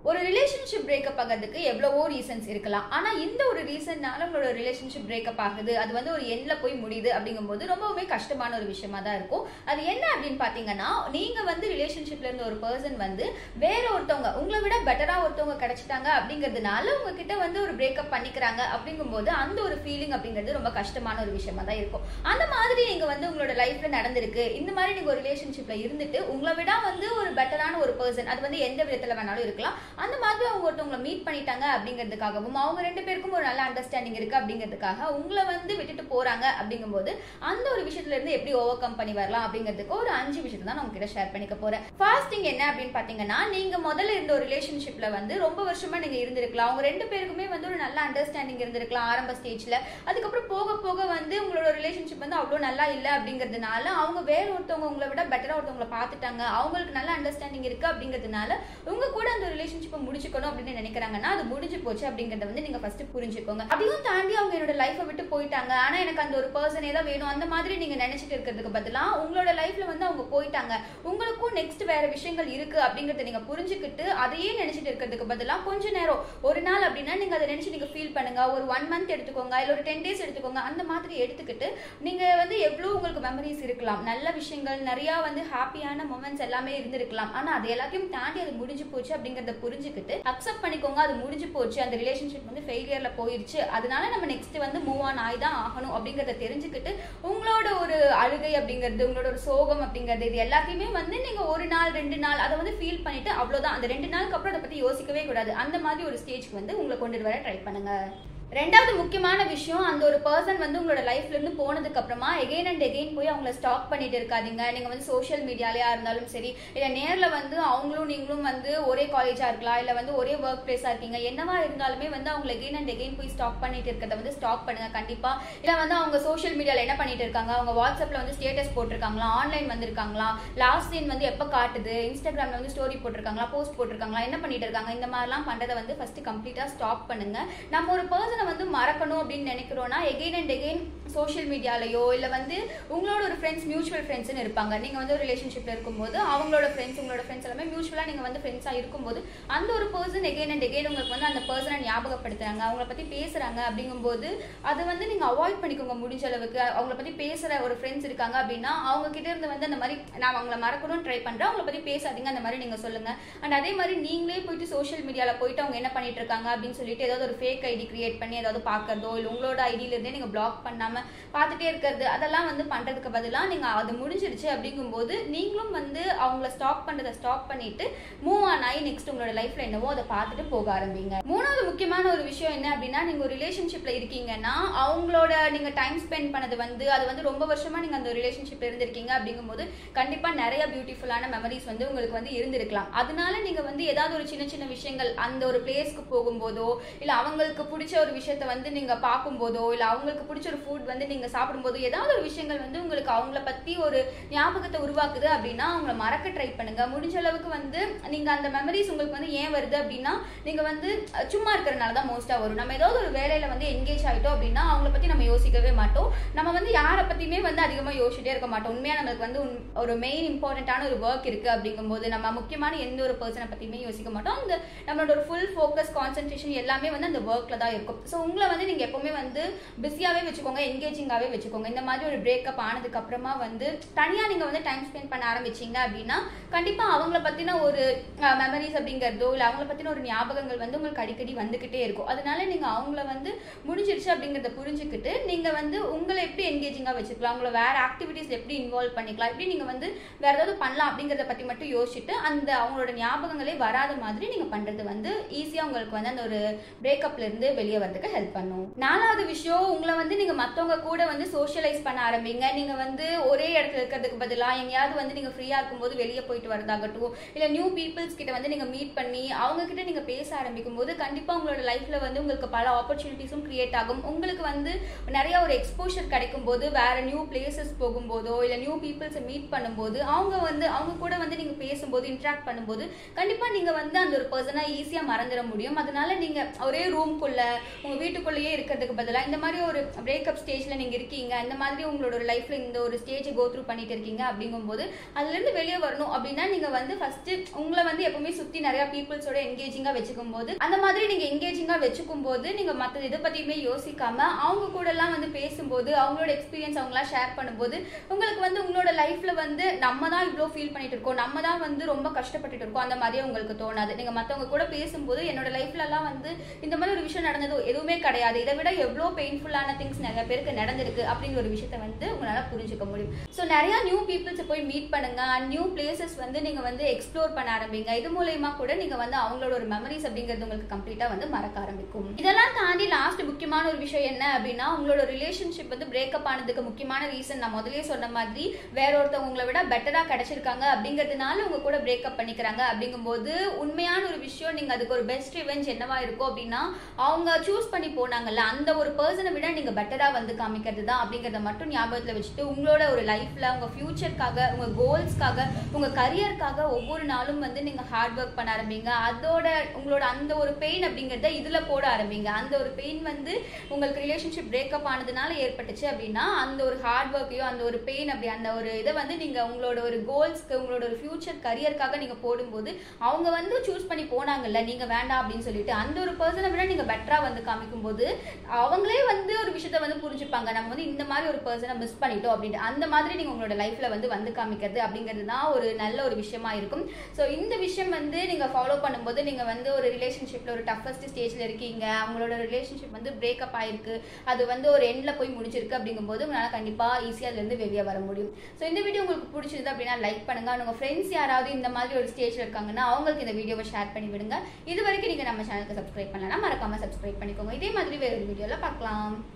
ஒரு relationship breakup ஆகிறதுக்கு எவ்வளவோ ரீசன்ஸ் இருக்கலாம் ஆனா இந்த ஒரு ரீசன்னால உங்களோட ரிலேஷன்ஷிப் பிரேக்கப் ஆகுது அது வந்து ஒரு எண்ட்ல போய் முடியுது அப்படிங்கும்போது ரொம்பவுமே கஷ்டமான ஒரு விஷயமா தான் இருக்கும் அது என்ன அப்படின்னு பாத்தீங்கன்னா நீங்க வந்து ரிலேஷன்ஷிப்ல இருந்த ஒரு பர்சன் வந்து வேற ஒருத்தவங்க உங்களை விட பெட்டரா ஒருத்தவங்க கிடைச்சிட்டாங்க அப்படிங்கிறதுனால உங்ககிட்ட வந்து ஒரு பிரேக்கப் பண்ணிக்கிறாங்க அப்படிங்கும்போது அந்த ஒரு ஃபீலிங் அப்படிங்கிறது ரொம்ப கஷ்டமான ஒரு விஷயமா தான் இருக்கும் அந்த மாதிரி நீங்க வந்து உங்களோட லைஃப்ல நடந்திருக்கு இந்த மாதிரி நீங்க ஒரு ரிலேஷன்ஷிப்ல இருந்துட்டு உங்களை விட வந்து ஒரு பெட்டரான ஒரு பர்சன் அது வந்து எந்த விதத்துல வேணாலும் இருக்கலாம் அந்த மாதிரி அவங்க ஒருத்தவங்களை மீட் பண்ணிட்டாங்க அப்படிங்கிறதுக்காகவும் அவங்க ரெண்டு பேருக்கும் ஒரு நல்ல அண்டர்ஸ்டாண்டிங் இருக்கு அப்படிங்கிறதுக்காக உங்களை வந்து விட்டுட்டு போறாங்க அப்படிங்கும்போது அந்த ஒரு விஷயத்துல இருந்து எப்படி ஓவர் கம் பண்ணி வரலாம் அப்படிங்கிறதுக்கு ஒரு அஞ்சு விஷயத்தை தான் நான் உங்ககிட்ட ஷேர் பண்ணிக்க போறேன் ஃபர்ஸ்ட் திங் என்ன அப்படின்னு பாத்தீங்கன்னா நீங்க முதல்ல இருந்த ஒரு ரிலேஷன்ஷிப்ல வந்து ரொம்ப வருஷமா நீங்க இருந்திருக்கலாம் அவங்க ரெண்டு பேருக்குமே வந்து ஒரு நல்ல அண்டர்ஸ்டாண்டிங் இருந்திருக்கலாம் ஆரம்ப ஸ்டேஜ்ல அதுக்கப்புறம் போக போக வந்து உங்களோட ரிலேஷன்ஷிப் வந்து அவ்வளோ நல்லா இல்லை அப்படிங்கிறதுனால அவங்க வேற ஒருத்தவங்க உங்களை விட பெட்டரா ஒருத்தவங்களை பார்த்துட்டாங்க அவங்களுக்கு நல்ல அண்டர்ஸ்டாண்டிங் இருக்கு அப்படிங்கிறதுனால உங்க கூட அந்த ரிலேஷன்ஷிப்பை முடிச்சுக்கணும் அப்படின்னு நினைக்கிறாங்கன்னா அது முடிஞ்சு போச்சு அப்படிங்கறத வந்து நீங்க ஃபர்ஸ்ட் புரிஞ்சுக்கோங்க அதையும் தாண்டி அவங்க என்னோட லைஃபை விட்டு போயிட்டாங்க ஆனா எனக்கு அந்த ஒரு பர்சனே தான் வேணும் அந்த மாதிரி நீங்க நினைச்சிட்டு இருக்கிறதுக்கு பதிலா உங்களோட லைஃப்ல வந்து அவங்க போயிட்டாங்க உங்களுக்கும் நெக்ஸ்ட் வேற விஷயங்கள் இருக்கு அப்படிங்கறத நீங்க புரிஞ்சுக்கிட்டு அதையே நினைச்சிட்டு இருக்கிறதுக்கு பதிலா கொஞ்ச நேரம் ஒரு நாள் அப்படின்னா நீங்க அதை நினைச்சு நீங்க ஃபீல் பண்ணுங்க ஒரு ஒன் மந்த் எடுத்துக்கோங்க இல்ல ஒரு டென் டேஸ் எடுத்துக்கோங்க அந்த மாதிரி எடுத்துக்கிட்டு நீங்க வந்து எவ்வளவு உங்களுக்கு மெமரிஸ் இருக்கலாம் நல்ல விஷயங்கள் நிறைய வந்து ஹாப்பியான மூமெண்ட்ஸ் எல்லாமே இருந்திருக்கலாம் ஆனா அது எல்லாத்தையும் தாண்டி அது முடிஞ்சு போச்சு அப்படிங்கறத புரிஞ்சுக்கிட்டு அக்செப்ட் பண்ணிக்கோங்க அது முடிஞ்சு போச்சு அந்த ரிலேஷன்ஷிப் வந்து ஃபெயிலியர்ல போயிருச்சு அதனால நம்ம நெக்ஸ்ட் வந்து மூவ் ஆன் ஆகி தான் ஆகணும் அப்படிங்கறத தெரிஞ்சுக்கிட்டு உங்களோட ஒரு அழுகை அப்படிங்கிறது உங்களோட ஒரு சோகம் அப்படிங்கிறது இது எல்லாத்தையுமே வந்து நீங்க ஒரு நாள் ரெண்டு நாள் அதை வந்து ஃபீல் பண்ணிட்டு அவ்வளவுதான் அந்த ரெண்டு நாளுக்கு அப்புறம் அதை பத்தி யோசிக்கவே கூடாது அந்த மாதிரி ஒரு ஸ்டேஜ்க்கு வந்து உங்களை கொண்டுட்டு வர ட்ரை பண்ணுங்க ரெண்டாவது முக்கியமான விஷயம் அந்த ஒரு பர்சன் வந்து உங்களோட லைஃப்ல இருந்து போனதுக்கு அப்புறமா எகைன் அண்ட் எகைன் போய் அவங்கள ஸ்டாக் பண்ணிட்டு இருக்காதீங்க நீங்க வந்து சோஷியல் மீடியாலயா இருந்தாலும் சரி இல்ல நேர்ல வந்து அவங்களும் நீங்களும் வந்து ஒரே காலேஜா இருக்கலாம் இல்ல வந்து ஒரே ஒர்க் பிளேஸா இருக்கீங்க என்னவா இருந்தாலுமே வந்து அவங்க எகைன் அண்ட் எகைன் போய் ஸ்டாக் பண்ணிட்டு இருக்கிறத வந்து ஸ்டாப் பண்ணுங்க கண்டிப்பா இல்ல வந்து அவங்க சோஷியல் மீடியால என்ன பண்ணிட்டு இருக்காங்க அவங்க வாட்ஸ்அப்ல வந்து ஸ்டேட்டஸ் போட்டிருக்காங்களா ஆன்லைன் வந்திருக்காங்களா லாஸ்ட் சீன் வந்து எப்ப காட்டுது இன்ஸ்டாகிராம்ல வந்து ஸ்டோரி போட்டிருக்காங்களா போஸ்ட் போட்டிருக்காங்களா என்ன பண்ணிட்டு இருக்காங்க இந்த மாதிரிலாம் பண்றதை வந்து ஃபர்ஸ்ட் கம்ப்ளீட்டா ஸ்டாப் பண்ணுங்க நம்ம ஒரு பர்சனை வந்து மறக்கணும் அப்படின்னு நினைக்கிறோம்னா எகெயின் அண்ட் எகெயின் சோஷியல் மீடியாலயோ இல்ல வந்து உங்களோட ஒரு ஃப்ரெண்ட்ஸ் மியூச்சுவல் ஃப்ரெண்ட்ஸ்னு இருப்பாங்க நீங்க வந்து ஒரு ரிலேஷன்ஷிப்ல இருக்கும்போது அவங்களோட ஃப்ரெண்ட்ஸ் உங்களோட ஃப்ரெண்ட்ஸ் எல்லாமே மியூச்சுவலா நீங்க வந்து ஃப்ரெண்ட்ஸா இருக்கும்போது அந்த ஒரு பர்சன் எகெயின் அண்ட் எகெயின் உங்களுக்கு வந்து அந்த பர்சனை ஞாபகப்படுத்துறாங்க அவங்கள பத்தி பேசுறாங்க அப்படிங்கும்போது அதை வந்து நீங்க அவாய்ட் பண்ணிக்கோங்க முடிஞ்ச அளவுக்கு அவங்கள பத்தி பேசுற ஒரு ஃப்ரெண்ட்ஸ் இருக்காங்க அப்படின்னா அவங்க கிட்ட இருந்து வந்து அந்த மாதிரி நான் அவங்கள மறக்கணும்னு ட்ரை பண்றேன் அவங்கள பத்தி பேசாதீங்க அந்த மாதிரி நீங்க சொல்லுங்க அண்ட் அதே மாதிரி நீங்களே போயிட்டு சோஷியல் மீடியால போயிட்டு அவங்க என்ன பண்ணிட்டு இருக்காங்க அப்படின்னு சொல்லிட்டு ஏதாவது ஒரு ஃபேக் ஐடி கிரியேட் பண்ணி ஏதாவது பாக்குறதோ இல்ல உங்களோட ஐடியில இருந்தே நீங்க பிளாக் பண்ணாம பார்த்துட்டே இருக்கிறது அதெல்லாம் வந்து பண்றதுக்கு பதிலா நீங்க அது முடிஞ்சிருச்சு அப்படிங்கும்போது நீங்களும் வந்து அவங்கள ஸ்டாப் பண்றதை ஸ்டாப் பண்ணிட்டு மூவ் ஆன் ஆகி நெக்ஸ்ட் உங்களோட லைஃப்ல என்னவோ அதை பார்த்துட்டு போக ஆரம்பிங்க மூணாவது முக்கியமான ஒரு விஷயம் என்ன அப்படின்னா நீங்க ஒரு ரிலேஷன்ஷிப்ல இருக்கீங்கன்னா அவங்களோட நீங்க டைம் ஸ்பெண்ட் பண்ணது வந்து அது வந்து ரொம்ப வருஷமா நீங்க அந்த ரிலேஷன்ஷிப்ல இருந்திருக்கீங்க அப்படிங்கும்போது கண்டிப்பா நிறைய பியூட்டிஃபுல்லான மெமரிஸ் வந்து உங்களுக்கு வந்து இருந்திருக்கலாம் அதனால நீங்க வந்து ஏதாவது ஒரு சின்ன சின்ன விஷயங்கள் அந்த ஒரு பிளேஸ்க்கு போகும்போதோ இல்ல அவங்களுக்கு பிடிச்ச ஒரு விஷயத்த வந்து நீங்க பார்க்கும்போதோ இல்ல அவங்களுக்கு பிடிச்ச ஒரு ஃபுட் வந்து நீங்க சாப்பிடும்போதோ ஏதாவது ஒரு விஷயங்கள் வந்து உங்களுக்கு அவங்கள பத்தி ஒரு ஞாபகத்தை உருவாக்குது அப்படின்னா அவங்கள மறக்க ட்ரை பண்ணுங்க முடிஞ்ச அளவுக்கு வந்து நீங்க அந்த மெமரிஸ் உங்களுக்கு வந்து ஏன் வருது அப்படின்னா நீங்க வந்து அஹ், சும்மா இருக்கிறனால தான் மோஸ்டா வரும் நம்ம ஏதாவது ஒரு வேலையில வந்து என்கேஜ் ஆயிட்டோம் அப்படின்னா அவங்கள பத்தி நம்ம யோசிக்கவே மாட்டோம் நம்ம வந்து யாரை பத்தியுமே வந்து அதிகமா யோசிச்சுட்டே இருக்க மாட்டோம் உண்மையா நம்மளுக்கு வந்து உன்- ஒரு மெயின் இம்பார்ட்டன்டான ஒரு ஒர்க் இருக்கு அப்படிங்கும்போது நம்ம முக்கியமான எந்த ஒரு பர்சனை பத்தியுமே யோசிக்க மாட்டோம் அந்த நம்மளோட ஒரு ஃபுல் ஃபோக்கஸ் கான்சென்ட்ரேஷன் எல்லாமே வந்து அந்த ஒர்க்ல தான் இருக்கும் ஸோ உங்களை வந்து நீங்க எப்பவுமே வந்து பிஸியாவே வச்சுக்கோங்க என்கேஜிங்காவே வச்சுக்கோங்க இந்த மாதிரி ஒரு பிரேக்கப் ஆனதுக்கு அப்புறமா வந்து தனியா நீங்க வந்து டைம் ஸ்பெண்ட் பண்ண ஆரம்பிச்சீங்க அப்படின்னா கண்டிப்பா அவங்கள பத்தின ஒரு மெமரிஸ் அப்படிங்கறதோ இல்ல அவங்கள பத்தின ஒரு ஞாபகங்கள் வந்து உங்களுக்கு அடிக்கடி வந்துகிட்டே இருக்கும் அதனால நீங்க அவங்கள வந்து முடிஞ்சிருச்சு அப்படிங்கறத புரிஞ்சுக்கிட்டு நீங்க வந்து உங்களை எப்படி என்கேஜிங்கா வச்சுக்கலாம் உங்களை வேற ஆக்டிவிட்டிஸ் எப்படி இன்வால்வ் பண்ணிக்கலாம் எப்படி நீங்க வந்து வேற ஏதாவது பண்ணலாம் அப்படிங்கறத பத்தி மட்டும் யோசிச்சுட்டு அந்த அவங்களோட ஞாபகங்களே வராத மாதிரி நீங்க பண்றது வந்து ஈஸியா உங்களுக்கு வந்து அந்த ஒரு பிரேக்கப்ல இருந்து வெளியே வரதுக்கு ஹெல்ப் பண்ணும் நாலாவது விஷயம் உங்களை வந்து நீங்க மத்தவங்க கூட வந்து சோஷியலைஸ் பண்ண ஆரம்பிங்க நீங்க வந்து ஒரே இடத்துல இருக்கிறதுக்கு பதிலா எங்கேயாவது வந்து நீங்க ஃப்ரீயா இருக்கும்போது வெளியே போயிட்டு வரதாகட்டும் இல்ல நியூ பீப்புள்ஸ் கிட்ட வந்து நீங்க மீட் பண்ணி அவங்க கிட்ட நீங்க பேச ஆரம்பிக்கும் போது கண்டிப்பா உங்களோட லைஃப்ல வந்து உங்களுக்கு பல ஆப்பர்ச்சுனிட்டிஸும் கிரியேட் ஆகும் உங்களுக்கு வந்து நிறைய ஒரு எக்ஸ்போஷர் கிடைக்கும் போது வேற நியூ பிளேசஸ் போகும்போதோ இல்ல நியூ பீப்புள்ஸை மீட் பண்ணும்போது அவங்க வந்து அவங்க கூட வந்து நீங்க பேசும்போது இன்ட்ராக்ட் பண்ணும்போது கண்டிப்பா நீங்க வந்து அந்த ஒரு பர்சனா ஈஸியா மறந்துட முடியும் அதனால நீங்க ஒரே ரூம்குள்ள உங்க வீட்டுக்குள்ளேயே இருக்கிறதுக்கு பதிலா இந்த மாதிரி ஒரு பிரேக்கப் ஸ்டேஜ் ஸ்டேஜ்ல நீங்க இருக்கீங்க இந்த மாதிரி உங்களோட லைஃப்ல இந்த ஒரு ஸ்டேஜ் கோ த்ரூ பண்ணிட்டு இருக்கீங்க அப்படிங்கும்போது அதுல இருந்து வெளியே வரணும் அப்படின்னா நீங்க வந்து ஃபர்ஸ்ட் உங்களை வந்து எப்பவுமே சுத்தி நிறைய பீப்புள்ஸோட என்கேஜிங்கா வச்சுக்கும் போது அந்த மாதிரி நீங்க என்கேஜிங்கா வச்சுக்கும் போது நீங்க மத்த இதை பத்தியுமே யோசிக்காம அவங்க கூட எல்லாம் வந்து பேசும்போது அவங்களோட எக்ஸ்பீரியன்ஸ் அவங்களாம் ஷேர் பண்ணும்போது உங்களுக்கு வந்து உங்களோட லைஃப்ல வந்து நம்ம தான் இவ்வளோ ஃபீல் பண்ணிட்டு இருக்கோம் நம்ம தான் வந்து ரொம்ப கஷ்டப்பட்டுட்டு இருக்கோம் அந்த மாதிரியே உங்களுக்கு தோணாது நீங்க மத்தவங்க கூட பேசும்போது என்னோட லைஃப்ல எல்லாம் வந்து இந்த மாதிரி ஒரு விஷயம் நடந்தது எதுவுமே கிடையாது இதை விட எவ்வளோ பெயின்ஃபுல்லான திங்ஸ் நிறைய பேருக்கு நடந்திருக்கு அப்படிங்கிற ஒரு விஷயத்த வந்து உங்களால புரிஞ்சுக்க முடியும் ஸோ நிறைய நியூ பீப்புள்ஸை போய் மீட் பண்ணுங்க நியூ பிளேசஸ் வந்து நீங்க வந்து எக்ஸ்ப்ளோர் பண்ண ஆரம்பிங்க இது மூலயமா கூட நீங்க வந்து அவங்களோட ஒரு மெமரிஸ் அப்படிங்கிறது உங்களுக்கு கம்ப்ளீட்டா வந்து மறக்க ஆரம்பிக்கும் இதெல்லாம் தாண்டி லாஸ்ட் முக்கியமான ஒரு விஷயம் என்ன அப்படின்னா உங்களோட ரிலேஷன்ஷிப் வந்து பிரேக்கப் ஆனதுக்கு முக்கியமான ரீசன் நான் முதல்லயே சொன்ன மாதிரி வேற ஒருத்தவங்க உங்களை விட பெட்டரா கிடைச்சிருக்காங்க அப்படிங்கிறதுனால உங்க கூட பிரேக்கப் பண்ணிக்கிறாங்க அப்படிங்கும்போது உண்மையான ஒரு விஷயம் நீங்க அதுக்கு ஒரு பெஸ்ட் ரிவெஞ்ச் என்னவா இருக்கும் அப்படின்னா அவங்க சூஸ் பண்ணி போனாங்கல்ல அந்த ஒரு பர்சனை விட நீங்க பெட்டரா வந்து காமிக்கிறது தான் அப்படிங்கறத மட்டும் ஞாபகத்துல வச்சுட்டு உங்களோட ஒரு லைஃப்ல உங்க ஃபியூச்சருக்காக உங்க கோல்ஸ்க்காக உங்க கரியருக்காக ஒவ்வொரு நாளும் வந்து நீங்க ஹார்ட் ஒர்க் பண்ண ஆரம்பிங்க அதோட உங்களோட அந்த ஒரு பெயின் அப்படிங்கறத இதுல போட ஆரம்பிங்க அந்த ஒரு பெயின் வந்து உங்களுக்கு ரிலேஷன்ஷிப் பிரேக்கப் ஆனதுனால ஏற்பட்டுச்சு அப்படின்னா அந்த ஒரு ஹார்ட் ஒர்க்கையோ அந்த ஒரு பெயின் அப்படி அந்த ஒரு இதை வந்து நீங்க உங்களோட ஒரு கோல்ஸ்க்கு உங்களோட ஒரு ஃபியூச்சர் கரியருக்காக நீங்க போடும்போது அவங்க வந்து சூஸ் பண்ணி போனாங்கல்ல நீங்க வேண்டாம் அப்படின்னு சொல்லிட்டு அந்த ஒரு பர்சனை விட நீங்க பெட்டரா வந்து காமிக்கும் போது அவங்களே வந்து ஒரு விஷயத்த வந்து புரிஞ்சுப்பாங்க நம்ம வந்து இந்த மாதிரி ஒரு பர்சனை மிஸ் பண்ணிட்டோம் அப்படின்ட்டு அந்த மாதிரி நீங்க உங்களோட லைஃப்ல வந்து வந்து காமிக்கிறது அப்படிங்கிறது தான் ஒரு நல்ல ஒரு விஷயமா இருக்கும் ஸோ இந்த விஷயம் வந்து நீங்க ஃபாலோ பண்ணும்போது நீங்க வந்து ஒரு ரிலேஷன்ஷிப்ல ஒரு டஃபஸ்ட் ஸ்டேஜ்ல இருக்கீங்க அவங்களோட ரிலேஷன்ஷிப் வந்து பிரேக்கப் ஆயிருக்கு அது வந்து ஒரு எண்ட்ல போய் முடிச்சிருக்கு அப்படிங்கும்போது உங்களால கண்டிப்பா ஈஸியா அதுல இருந்து வெளியே வர முடியும் ஸோ இந்த வீடியோ உங்களுக்கு பிடிச்சிருந்தது அப்படின்னா லைக் பண்ணுங்க உங்க ஃப்ரெண்ட்ஸ் யாராவது இந்த மாதிரி ஒரு ஸ்டேஜ்ல இருக்காங்கன்னா அவங்களுக்கு இந்த வீடியோவை ஷேர் பண்ணி விடுங்க இது வரைக்கும் நீங்க நம்ம சேனலுக்கு சப்ஸ்கிரைப் பண்ணலன்னா மறக்காம சப்ஸ்கிரைப் பண்ணிக்கோங்க இதே மாதிரி வேற ஒரு வீடியோல பார்க்கலாம்